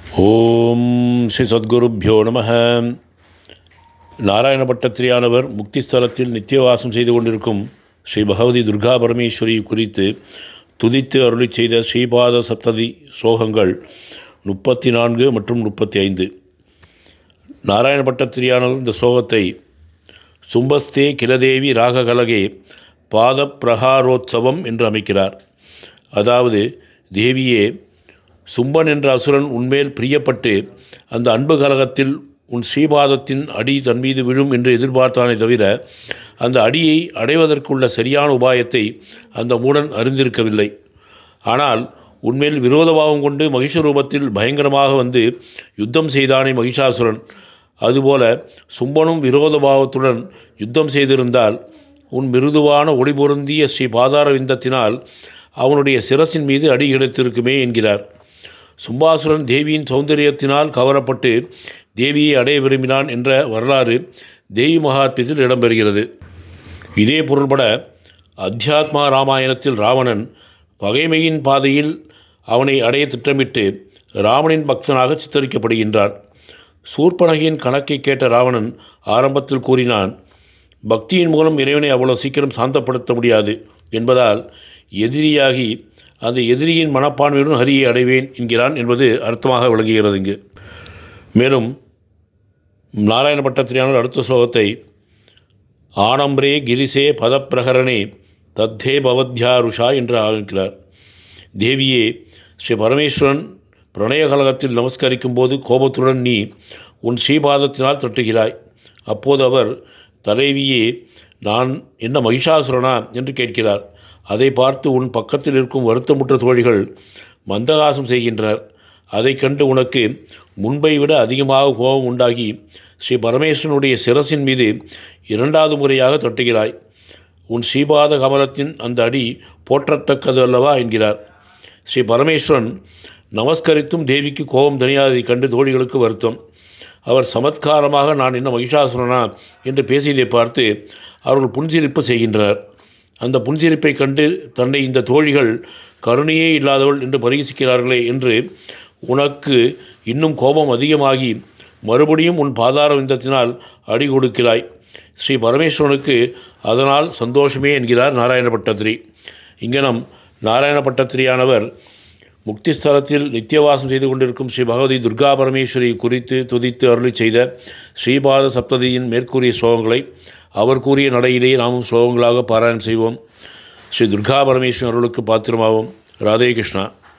ஓம் ஸ்ரீ சத்குருப்பியோ நம நாராயண பட்டத்திரியானவர் முக்திஸ்தலத்தில் நித்தியவாசம் செய்து கொண்டிருக்கும் ஸ்ரீ பகவதி துர்கா பரமேஸ்வரி குறித்து துதித்து அருளி செய்த ஸ்ரீபாத சப்ததி ஸ்லோகங்கள் முப்பத்தி நான்கு மற்றும் முப்பத்தி ஐந்து நாராயண பட்டத்திரியானவர் இந்த ஸ்லோகத்தை சும்பஸ்தே கிலதேவி ராககலகே பாத பிரகாரோத்சவம் என்று அமைக்கிறார் அதாவது தேவியே சும்பன் என்ற அசுரன் உன்மேல் பிரியப்பட்டு அந்த அன்பு கலகத்தில் உன் ஸ்ரீபாதத்தின் அடி தன் மீது விழும் என்று எதிர்பார்த்தானே தவிர அந்த அடியை அடைவதற்குள்ள சரியான உபாயத்தை அந்த மூடன் அறிந்திருக்கவில்லை ஆனால் உன்மேல் விரோதபாவம் கொண்டு மகிஷ ரூபத்தில் பயங்கரமாக வந்து யுத்தம் செய்தானே மகிஷாசுரன் அதுபோல சும்பனும் விரோதபாவத்துடன் யுத்தம் செய்திருந்தால் உன் மிருதுவான ஒளி பொருந்திய ஸ்ரீ பாதார விந்தத்தினால் அவனுடைய சிரசின் மீது அடி கிடைத்திருக்குமே என்கிறார் சும்பாசுரன் தேவியின் சௌந்தரியத்தினால் கவரப்பட்டு தேவியை அடைய விரும்பினான் என்ற வரலாறு தேவி மகாத்மியத்தில் இடம்பெறுகிறது இதே பொருள்பட அத்தியாத்மா ராமாயணத்தில் ராவணன் பகைமையின் பாதையில் அவனை அடைய திட்டமிட்டு ராவணின் பக்தனாக சித்தரிக்கப்படுகின்றான் சூர்பனகியின் கணக்கை கேட்ட ராவணன் ஆரம்பத்தில் கூறினான் பக்தியின் மூலம் இறைவனை அவ்வளவு சீக்கிரம் சாந்தப்படுத்த முடியாது என்பதால் எதிரியாகி அந்த எதிரியின் மனப்பான்மையுடன் ஹரியை அடைவேன் என்கிறான் என்பது அர்த்தமாக விளங்குகிறது இங்கு மேலும் நாராயண பட்டத்திரியானவர் அடுத்த ஸ்லோகத்தை ஆனம்ரே கிரிசே பதப்பிரகரணே தத்தே பவத்யாருஷா என்று ஆரம்பிக்கிறார் தேவியே ஸ்ரீ பரமேஸ்வரன் பிரணய கலகத்தில் நமஸ்கரிக்கும் போது கோபத்துடன் நீ உன் ஸ்ரீபாதத்தினால் தட்டுகிறாய் அப்போது அவர் தலைவியே நான் என்ன மகிஷாசுரனா என்று கேட்கிறார் அதை பார்த்து உன் பக்கத்தில் இருக்கும் வருத்தமுற்ற தோழிகள் மந்தகாசம் செய்கின்றனர் அதை கண்டு உனக்கு முன்பை விட அதிகமாக கோபம் உண்டாகி ஸ்ரீ பரமேஸ்வரனுடைய சிரசின் மீது இரண்டாவது முறையாக தட்டுகிறாய் உன் ஸ்ரீபாத கமலத்தின் அந்த அடி போற்றத்தக்கது அல்லவா என்கிறார் ஸ்ரீ பரமேஸ்வரன் நமஸ்கரித்தும் தேவிக்கு கோபம் தனியாததை கண்டு தோழிகளுக்கு வருத்தம் அவர் சமத்காரமாக நான் என்ன மகிஷாசுரனா என்று பேசியதை பார்த்து அவர்கள் புன்சிரிப்பு செய்கின்றனர் அந்த புன்சிரிப்பை கண்டு தன்னை இந்த தோழிகள் கருணையே இல்லாதவள் என்று பரிகசிக்கிறார்களே என்று உனக்கு இன்னும் கோபம் அதிகமாகி மறுபடியும் உன் பாதார விந்தத்தினால் அடி கொடுக்கிறாய் ஸ்ரீ பரமேஸ்வரனுக்கு அதனால் சந்தோஷமே என்கிறார் நாராயண பட்டத்திரி இங்கனம் நாராயண பட்டத்திரியானவர் முக்திஸ்தலத்தில் நித்தியவாசம் செய்து கொண்டிருக்கும் ஸ்ரீ பகவதி துர்கா பரமேஸ்வரி குறித்து துதித்து அருளி செய்த ஸ்ரீபாத சப்ததியின் மேற்கூறிய ஸ்லோகங்களை அவர் கூறிய நடையிலேயே நாமும் ஸ்லோகங்களாக பாராயணம் செய்வோம் ஸ்ரீ துர்கா பரமேஸ்வரன் அருளுக்கு பாத்திரமாவோம் ராதே கிருஷ்ணா